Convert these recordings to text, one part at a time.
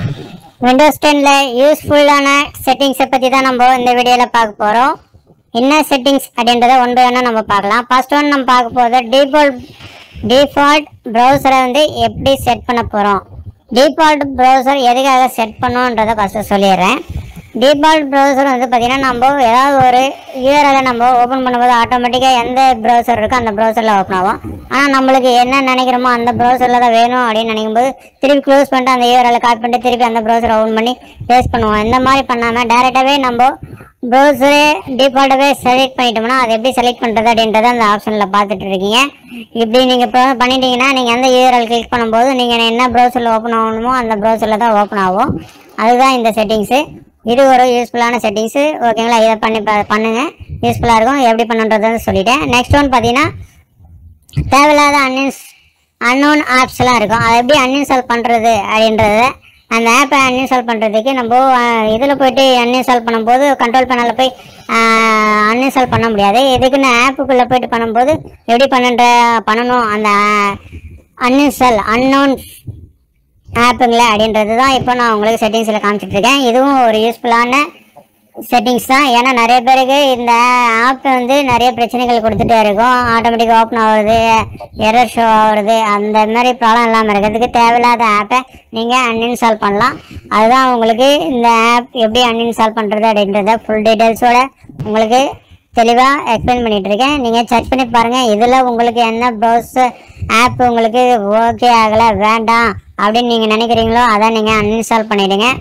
Windows டென்னில் யூஸ்ஃபுல்லான செட்டிங்ஸை பற்றி தான் நம்ம இந்த வீடியோவில் பார்க்க போகிறோம் என்ன செட்டிங்ஸ் அப்படின்றத ஒன் பை ஒன்னாக நம்ம பார்க்கலாம் ஃபர்ஸ்ட் ஒன் நம்ம பார்க்க போகிறது டிஃபால்ட் டிஃபால்ட் ப்ரௌசரை வந்து எப்படி செட் பண்ண போகிறோம் டிஃபால்ட் ப்ரௌசர் எதுக்காக செட் பண்ணோன்றதை ஃபஸ்ட்டு சொல்லிடுறேன் டிஃபால்ட் ப்ரௌசர் வந்து பார்த்திங்கன்னா நம்ம ஏதாவது ஒரு யூஆர்எலை நம்ம ஓப்பன் பண்ணும்போது ஆட்டோமேட்டிக்காக எந்த ப்ரௌசர் இருக்கோ அந்த ப்ரௌசரில் ஓப்பன் ஆகும் ஆனால் நம்மளுக்கு என்ன நினைக்கிறோமோ அந்த ப்ரௌசரில் தான் வேணும் அப்படின்னு நினைக்கும்போது திருப்பி க்ளோஸ் பண்ணிட்டு அந்த யூஆர்எலை காப்பி பண்ணிட்டு திருப்பி அந்த ப்ரௌசரை ஓப்பன் பண்ணி பேஸ்ட் பண்ணுவோம் இந்த மாதிரி பண்ணாமல் டேரெக்டாகவே நம்ம ப்ரௌசரே டிஃபால்ட்டாகவே செலக்ட் பண்ணிட்டோம்னா அதை எப்படி செலக்ட் பண்ணுறது அப்படின்றத அந்த ஆப்ஷனில் பார்த்துட்டு இருக்கீங்க இப்படி நீங்கள் இப்போ பண்ணிட்டீங்கன்னா நீங்கள் எந்த யூஆர்எல் கிளிக் பண்ணும்போது நீங்கள் என்ன ப்ரௌசரில் ஓப்பன் ஆகணுமோ அந்த ப்ரௌசரில் தான் ஓப்பன் ஆகும் அதுதான் இந்த செட்டிங்ஸு இது ஒரு யூஸ்ஃபுல்லான செட்டிங்ஸு ஓகேங்களா இதை பண்ணி ப- பண்ணுங்க யூஸ்ஃபுல்லாக இருக்கும் எப்படி பண்ணுன்றதை சொல்லிட்டேன் நெக்ஸ்ட் ஒன் பார்த்தீங்கன்னா தேவையில்லாத அன்இன்ஸ் அன்னோன் ஆப்ஸ்லாம் இருக்கும் அதை எப்படி அன்இன்ஸ்டால் பண்ணுறது அப்படின்றத அந்த ஆப்பை அன்இன்ஸ்டால் பண்ணுறதுக்கு நம்ம இதில் போயிட்டு அன்இன்ஸ்டால் பண்ணும்போது கண்ட்ரோல் பேனலில் போய் அன்இன்ஸ்டால் பண்ண முடியாது எதுக்குன்னு ஆப்புக்குள்ளே போயிட்டு பண்ணும்போது எப்படி பண்ணுன்ற பண்ணணும் அந்த அன்இன்ஸ்டால் அன்னோன் ஆப்புங்களே அப்படின்றது தான் இப்போ நான் உங்களுக்கு செட்டிங்ஸில் காமிச்சிட்டு இருக்கேன் இதுவும் ஒரு யூஸ்ஃபுல்லான செட்டிங்ஸ் தான் ஏன்னா நிறைய பேருக்கு இந்த ஆப் வந்து நிறைய பிரச்சனைகள் கொடுத்துட்டே இருக்கும் ஆட்டோமேட்டிக் ஓப்பன் ஆகுறது எரர் ஷோ ஆகுறது அந்த மாதிரி ப்ராப்ளம் இல்லாமல் இருக்கிறதுக்கு தேவையில்லாத ஆப்பை நீங்கள் அன்இன்ஸ்டால் பண்ணலாம் அதுதான் உங்களுக்கு இந்த ஆப் எப்படி அன்இன்ஸ்டால் பண்ணுறது அப்படின்றத ஃபுல் டீட்டெயில்ஸோட உங்களுக்கு தெளிவாக எக்ஸ்பிளைன் பண்ணிட்டு இருக்கேன் நீங்கள் செக் பண்ணி பாருங்கள் இதில் உங்களுக்கு என்ன ப்ரௌசர் ஆப் உங்களுக்கு ஓகே ஆகலை வேண்டாம் அப்படின்னு நீங்கள் நினைக்கிறீங்களோ அதை நீங்கள் அன்இன்ஸ்டால் பண்ணிவிடுங்க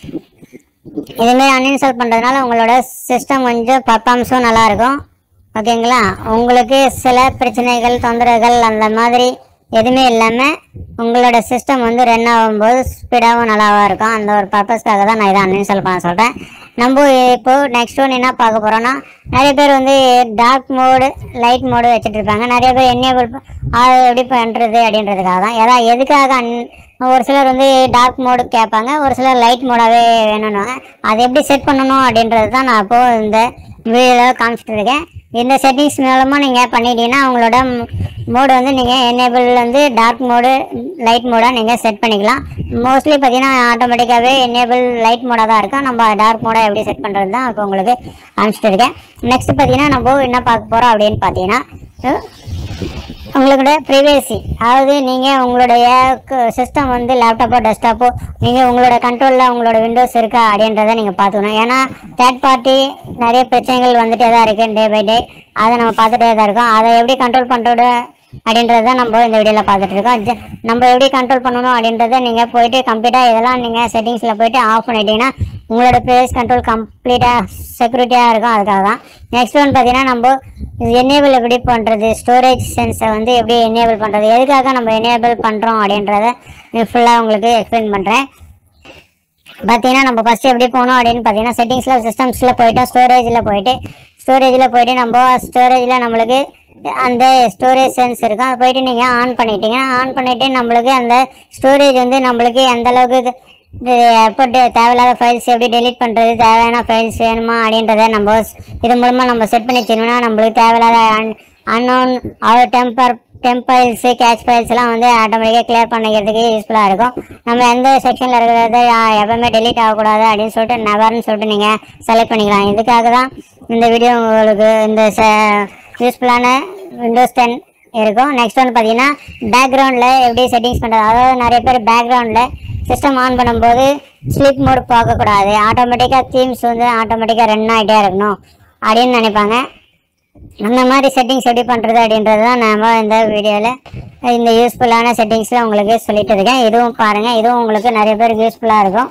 இதுமாரி அன்இன்ஸ்டால் பண்ணுறதுனால உங்களோட சிஸ்டம் கொஞ்சம் பர்ஃபார்மன்ஸும் நல்லாயிருக்கும் ஓகேங்களா உங்களுக்கு சில பிரச்சனைகள் தொந்தரவுகள் அந்த மாதிரி எதுவுமே இல்லாமல் உங்களோட சிஸ்டம் வந்து ரன் ஆகும்போது ஸ்பீடாகவும் நல்லாவும் இருக்கும் அந்த ஒரு பர்பஸ்க்காக தான் நான் இதை அன்இன்ஸ்டால் பண்ண சொல்கிறேன் நம்ம இப்போ நெக்ஸ்ட் ஒன் என்ன பார்க்க போகிறோன்னா நிறைய பேர் வந்து டார்க் மோடு லைட் மோடு வச்சுட்டு இருப்பாங்க நிறைய பேர் என்னேபிள் அது எப்படி பண்ணுறது அப்படின்றதுக்காக தான் ஏதாவது எதுக்காக அன் ஒரு சிலர் வந்து டார்க் மோடு கேட்பாங்க ஒரு சிலர் லைட் மோடாகவே வேணும்னுவாங்க அதை எப்படி செட் பண்ணணும் அப்படின்றது தான் நான் இப்போது இந்த வீடியோவில் காமிச்சிட்டு இருக்கேன் இந்த செட்டிங்ஸ் மூலமாக நீங்கள் பண்ணிட்டீங்கன்னா உங்களோட மோடு வந்து நீங்கள் எனேபிள் வந்து டார்க் மோடு லைட் மோடாக நீங்கள் செட் பண்ணிக்கலாம் மோஸ்ட்லி பார்த்தீங்கன்னா ஆட்டோமேட்டிக்காகவே எனேபிள் லைட் மோடாக தான் இருக்கும் நம்ம டார்க் மோடாக எப்படி செட் பண்ணுறது தான் இப்போ உங்களுக்கு காமிச்சிட்டு இருக்கேன் நெக்ஸ்ட் பார்த்தீங்கன்னா நம்ம என்ன பார்க்க போகிறோம் அப்படின்னு பார்த்தீங்கன்னா உங்களோட ப்ரைவேசி அதாவது நீங்கள் உங்களுடைய சிஸ்டம் வந்து லேப்டாப்போ டெஸ்க்டாப்போ நீங்கள் உங்களோட கண்ட்ரோலில் உங்களோட விண்டோஸ் இருக்கா அப்படின்றத நீங்கள் பார்த்துக்கணும் ஏன்னா தேர்ட் பார்ட்டி நிறைய பிரச்சனைகள் வந்துட்டே தான் இருக்குது டே பை டே அதை நம்ம பார்த்துட்டே தான் இருக்கோம் அதை எப்படி கண்ட்ரோல் பண்ணுறது அப்படின்றத நம்ம இந்த வீடியோவில் பார்த்துட்டு இருக்கோம் ஜ- நம்ம எப்படி கண்ட்ரோல் பண்ணணும் அப்படின்றத நீங்கள் போயிட்டு கம்ப்ளீட்டாக இதெல்லாம் நீங்கள் செட்டிங்ஸில் போயிட்டு ஆஃப் பண்ணிட்டீங்கன்னா உங்களோட ப்ரைவேஸ் கண்ட்ரோல் கம்ப்ளீட்டாக செக்யூரிட்டியாக இருக்கும் அதுக்காக தான் நெக்ஸ்ட் ஒன் பார்த்தீங்கன்னா நம்ம எனேபிள் எப்படி பண்ணுறது ஸ்டோரேஜ் சென்ஸை வந்து எப்படி எனேபிள் பண்ணுறது எதுக்காக நம்ம எனேபிள் பண்ணுறோம் அப்படின்றத ஃபுல்லாக உங்களுக்கு எக்ஸ்பிளைன் பண்ணுறேன் பார்த்தீங்கன்னா நம்ம ஃபஸ்ட்டு எப்படி போகணும் அப்படின்னு பார்த்தீங்கன்னா செட்டிங்ஸில் சிஸ்டம்ஸில் போயிட்டு ஸ்டோரேஜில் போயிட்டு ஸ்டோரேஜில் போயிட்டு நம்ம ஸ்டோரேஜில் நம்மளுக்கு அந்த ஸ்டோரேஜ் சென்ஸ் இருக்கும் அதை போயிட்டு நீங்கள் ஆன் பண்ணிட்டீங்கன்னா ஆன் பண்ணிவிட்டு நம்மளுக்கு அந்த ஸ்டோரேஜ் வந்து நம்மளுக்கு எந்த அளவுக்கு இது எப்போ டே- தேவையில்லாத ஃபைல்ஸ் எப்படி டெலீட் பண்ணுறது தேவையான ஃபைல்ஸ் வேணுமா அப்படின்றத நம்ம ஸ்- இது மூலமாக நம்ம செட் பண்ணி வச்சிருந்தோம்னா நம்மளுக்கு தேவையில்லாத அன்னோன் அவர் டெம்பர் டெம்ப் ஃபைல்ஸு கேட்ச் ஃபைல்ஸ்லாம் வந்து ஆட்டோமேட்டிக்காக கிளியர் பண்ணிக்கிறதுக்கு யூஸ்ஃபுல்லாக இருக்கும் நம்ம எந்த செக்ஷனில் இருக்கிறத யா- எப்பவுமே டெலீட் ஆகக்கூடாது அப்படின்னு சொல்லிட்டு நெவர்னு சொல்லிட்டு நீங்கள் செலக்ட் பண்ணிக்கலாம் இதுக்காக தான் இந்த வீடியோ உங்களுக்கு இந்த யூஸ்ஃபுல்லான விண்டோஸ் டென் இருக்கும் நெக்ஸ்ட் வந்து பார்த்தீங்கன்னா பேக்ரவுண்டில் எப்படி செட்டிங்ஸ் பண்ணுறது அதாவது நிறைய பேர் பேக்ரவுண்டில் சிஸ்டம் ஆன் பண்ணும்போது ஸ்லீப் மோட் பார்க்கக்கூடாது ஆட்டோமேட்டிக்காக தீம்ஸ் வந்து ஆட்டோமேட்டிக்காக ரன் ஆகிட்டே இருக்கணும் அப்படின்னு நினைப்பாங்க அந்த மாதிரி செட்டிங்ஸ் எப்படி பண்ணுறது அப்படின்றது தான் நம்ம இந்த வீடியோவில் இந்த யூஸ்ஃபுல்லான செட்டிங்ஸில் உங்களுக்கு சொல்லிட்டு இருக்கேன் இதுவும் பாருங்கள் இதுவும் உங்களுக்கு நிறைய பேருக்கு யூஸ்ஃபுல்லாக இருக்கும்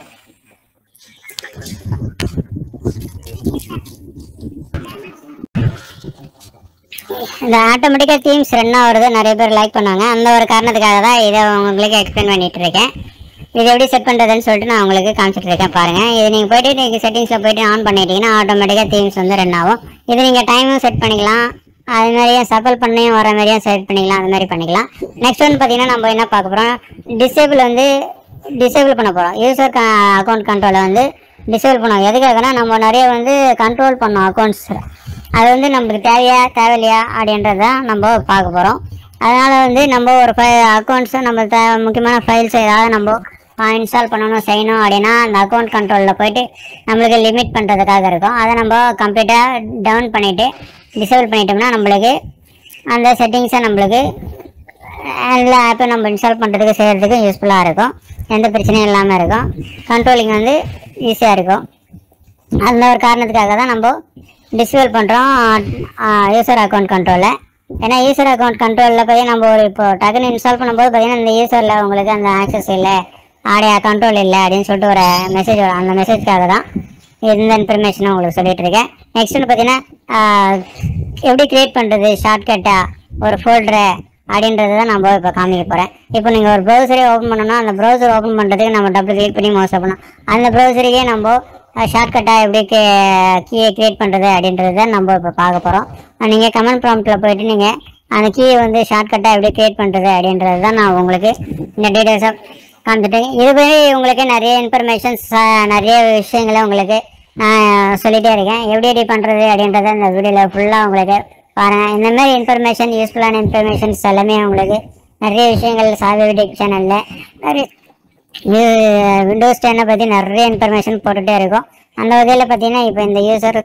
இந்த ஆட்டோமேட்டிக்காக தீம்ஸ் ரன் ஆகுறது நிறைய பேர் லைக் பண்ணாங்க அந்த ஒரு காரணத்துக்காக தான் இதை உங்களுக்கு எக்ஸ்பிளைன் பண்ணிட்டு இருக்கேன் இது எப்படி செட் பண்ணுறதுன்னு சொல்லிட்டு நான் உங்களுக்கு காமிச்சிட்டு இருக்கேன் பாருங்கள் இது நீங்கள் போயிட்டு நீங்கள் செட்டிங்ஸில் போயிட்டு ஆன் பண்ணிட்டீங்கன்னா ஆட்டோமேட்டிக்காக தீம்ஸ் வந்து ரன் ஆகும் இது நீங்கள் டைமும் செட் பண்ணிக்கலாம் அது மாதிரியும் சப்பல் பண்ணியும் வர மாதிரியும் செட் பண்ணிக்கலாம் அது மாதிரி பண்ணிக்கலாம் நெக்ஸ்ட் வந்து பார்த்தீங்கன்னா நம்ம என்ன பார்க்க போகிறோம் டிசேபிள் வந்து டிசேபிள் பண்ண போகிறோம் யூசர் அக்கௌண்ட் கண்ட்ரோலை வந்து டிசேபிள் பண்ணுவோம் எதுக்காகனா நம்ம நிறைய வந்து கண்ட்ரோல் பண்ணோம் அக்கௌண்ட்ஸ் அது வந்து நமக்கு தேவையா தேவையில்லையா அப்படின்றத நம்ம பார்க்க போகிறோம் அதனால் வந்து நம்ம ஒரு ஃபை அக்கௌண்ட்ஸை நம்ம தே முக்கியமான ஃபைல்ஸ் ஏதாவது நம்ம இன்ஸ்டால் பண்ணணும் செய்யணும் அப்படின்னா அந்த அக்கௌண்ட் கண்ட்ரோலில் போயிட்டு நம்மளுக்கு லிமிட் பண்ணுறதுக்காக இருக்கும் அதை நம்ம கம்ப்ளீட்டாக டவுன் பண்ணிவிட்டு டிசேபிள் பண்ணிட்டோம்னா நம்மளுக்கு அந்த செட்டிங்ஸை நம்மளுக்கு எல்லா ஆப்பையும் நம்ம இன்ஸ்டால் பண்ணுறதுக்கு செய்கிறதுக்கு யூஸ்ஃபுல்லாக இருக்கும் எந்த பிரச்சனையும் இல்லாமல் இருக்கும் கண்ட்ரோலிங் வந்து ஈஸியாக இருக்கும் அந்த ஒரு காரணத்துக்காக தான் நம்ம டிசேபிள் பண்ணுறோம் யூசர் அக்கௌண்ட் கண்ட்ரோலில் ஏன்னா யூசர் அக்கௌண்ட் கண்ட்ரோலில் பார்த்தீங்கன்னா நம்ம ஒரு இப்போ டக்குன்னு இன்ஸ்டால் பண்ணும்போது பார்த்தீங்கன்னா இந்த யூசரில் உங்களுக்கு அந்த ஆக்சஸ் இல்லை ஆடைய கண்ட்ரோல் இல்லை அப்படின்னு சொல்லிட்டு ஒரு மெசேஜ் வரும் அந்த மெசேஜ்க்காக தான் இந்த இன்ஃபர்மேஷனை உங்களுக்கு சொல்லிட்டு இருக்கேன் நெக்ஸ்ட் வந்து பார்த்தீங்கன்னா ஆஹ், எப்படி கிரியேட் பண்ணுறது ஷார்ட்கட்டாக ஒரு ஃபோல்டரை அப்படின்றத தான் நம்ம இப்போ காமிக்க போகிறேன் இப்போ நீங்கள் ஒரு ப்ரௌசரே ஓப்பன் பண்ணணும் அந்த ப்ரௌசர் ஓப்பன் பண்ணுறதுக்கு நம்ம டபுள் கிளிக் பண்ணி மோஸ்ட் பண்ணணும் அந்த ப்ரௌசருக்கே நம்ம ஷார்ட்கட்டாக எப்படி கீயை கிரியேட் பண்ணுறது அப்படின்றத தான் நம்ம இப்போ பார்க்க போகிறோம் நீங்கள் கமெண்ட் ப்ராம்ப்டில் போயிட்டு நீங்கள் அந்த கீயை வந்து ஷார்ட்கட்டாக எப்படி கிரியேட் பண்ணுறது அப்படின்றது தான் நான் உங்களுக்கு இந்த டீட்டெயில்ஸாக காமிச்சிட்டேன் இதுபடி உங்களுக்கு நிறைய இன்ஃபர்மேஷன்ஸ் நிறைய விஷயங்களை உங்களுக்கு நான் சொல்லிட்டே இருக்கேன் எப்படி எப்படி பண்ணுறது அப்படின்றத இந்த வீடியோவில் ஃபுல்லாக உங்களுக்கு பாருங்கள் இந்த மாதிரி இன்ஃபர்மேஷன் யூஸ்ஃபுல்லான இன்ஃபர்மேஷன்ஸ் எல்லாமே உங்களுக்கு நிறைய விஷயங்கள் சாவி சேனலில் நிறைய விண்டோஸ் டென்னை பற்றி நிறைய இன்ஃபர்மேஷன் போட்டுகிட்டே இருக்கும் அந்த வகையில் பார்த்தீங்கன்னா இப்போ இந்த யூசர்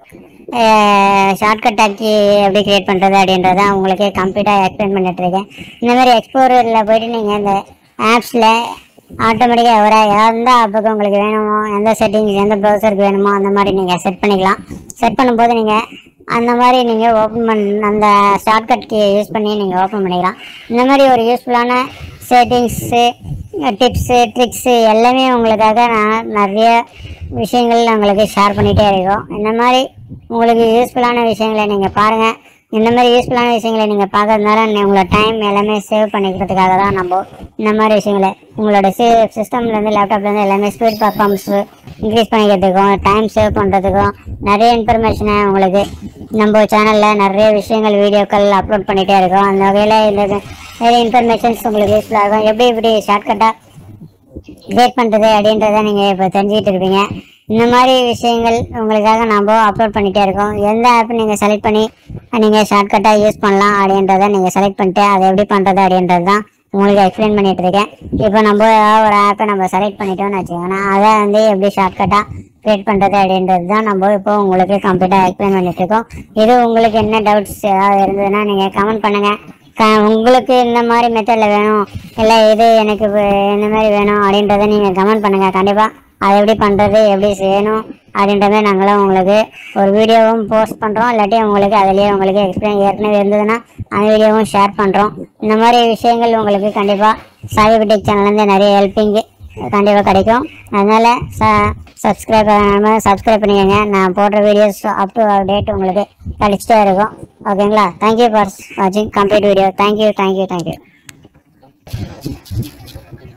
ஷார்ட்கட் ஆக்கி எப்படி கிரியேட் பண்ணுறது அப்படின்றத உங்களுக்கு கம்ப்ளீட்டாக எக்ஸ்பிளைன் பண்ணிட்டு இருக்கேன் இந்த மாதிரி எக்ஸ்ப்ளோரில் போயிட்டு நீங்கள் இந்த ஆப்ஸில் ஆட்டோமேட்டிக்காக வர எந்த ஆப்புக்கு உங்களுக்கு வேணுமோ எந்த செட்டிங்ஸ் எந்த ப்ரௌசருக்கு வேணுமோ அந்த மாதிரி நீங்கள் செட் பண்ணிக்கலாம் செட் பண்ணும்போது நீங்கள் அந்த மாதிரி நீங்கள் ஓப்பன் பண்ண அந்த ஷார்ட்கட் கீ யூஸ் பண்ணி நீங்கள் ஓப்பன் பண்ணிக்கலாம் இந்த மாதிரி ஒரு யூஸ்ஃபுல்லான செட்டிங்ஸு டிப்ஸு ட்ரிக்ஸு எல்லாமே உங்களுக்காக நான் நிறைய விஷயங்கள் உங்களுக்கு ஷேர் பண்ணிகிட்டே இருக்கோம் இந்த மாதிரி உங்களுக்கு யூஸ்ஃபுல்லான விஷயங்களை நீங்கள் பாருங்கள் இந்த மாதிரி யூஸ்ஃபுல்லான விஷயங்களை நீங்கள் பார்க்கறதுனால நீ- உங்களோட டைம் எல்லாமே சேவ் பண்ணிக்கிறதுக்காக தான் நம்ம இந்த மாதிரி விஷயங்களை உங்களோட சி சிஸ்டம்லேருந்து லேப்டாப்லேருந்து எல்லாமே ஸ்பீட் பர்ஃபார்மன்ஸ் இன்க்ரீஸ் பண்ணிக்கிறதுக்கும் டைம் சேவ் பண்ணுறதுக்கும் நிறைய இன்ஃபர்மேஷனை உங்களுக்கு நம்ம சேனலில் நிறைய விஷயங்கள் வீடியோக்கள் அப்லோட் பண்ணிகிட்டே இருக்கோம் அந்த வகையில் இந்த நிறைய இன்ஃபர்மேஷன்ஸ் உங்களுக்கு யூஸ்ஃபுல்லாக இருக்கும் எப்படி எப்படி ஷார்ட்கட்டாக கிரியேட் பண்ணுறது அப்படின்றத நீங்கள் இப்போ தெரிஞ்சுக்கிட்டு இருப்பீங்க இந்த மாதிரி விஷயங்கள் உங்களுக்காக நம்ம அப்லோட் பண்ணிகிட்டே இருக்கோம் எந்த ஆப் நீங்கள் செலக்ட் பண்ணி நீங்கள் ஷார்ட்கட்டாக யூஸ் பண்ணலாம் அப்படின்றத நீங்கள் செலக்ட் பண்ணிட்டு அதை எப்படி பண்ணுறது அப்படின்றது தான் உங்களுக்கு எக்ஸ்பிளைன் பண்ணிட்டு இருக்கேன் இப்போ நம்ம ஏதாவது ஒரு ஆப்பை நம்ம செலக்ட் பண்ணிட்டோம்னு வச்சுக்கோங்கன்னா அதை வந்து எப்படி ஷார்ட்கட்டாக கிரியேட் பண்ணுறது அப்படின்றது தான் நம்ம இப்போ உங்களுக்கு கம்ப்ளீட்டாக எக்ஸ்பிளைன் பண்ணிட்டு இருக்கோம் இது உங்களுக்கு என்ன டவுட்ஸ் ஏதாவது இருந்ததுன்னா நீங்கள் கமெண்ட் பண்ணுங்கள் க- உங்களுக்கு இந்த மாதிரி மெத்தடில் வேணும் இல்லை இது எனக்கு வே- இந்த மாதிரி வேணும் அப்படின்றத நீங்கள் கமெண்ட் பண்ணுங்கள் கண்டிப்பாக அதை எப்படி பண்ணுறது எப்படி செய்யணும் அப்படின்ற மாதிரி நாங்களும் உங்களுக்கு ஒரு வீடியோவும் போஸ்ட் பண்ணுறோம் இல்லாட்டி உங்களுக்கு அதிலேயே உங்களுக்கு எக்ஸ்பிளைன் ஏற்கனவே இருந்ததுன்னா அந்த வீடியோவும் ஷேர் பண்ணுறோம் இந்த மாதிரி விஷயங்கள் உங்களுக்கு கண்டிப்பாக சாகிபிடெக் சேனல்லேருந்து நிறைய ஹெல்ப்பிங்கு கண்டிப்பாக கிடைக்கும் அதனால் ச சப்ஸ்கிரைப் பண்ணாமல் சப்ஸ்கிரைப் பண்ணிக்கோங்க நான் போடுற வீடியோஸ் அப் டு டேட் உங்களுக்கு கிடைச்சிட்டே இருக்கும் ஓகேங்களா தேங்க்யூ ஃபார் வாட்சிங் complete video thank you thank you thank you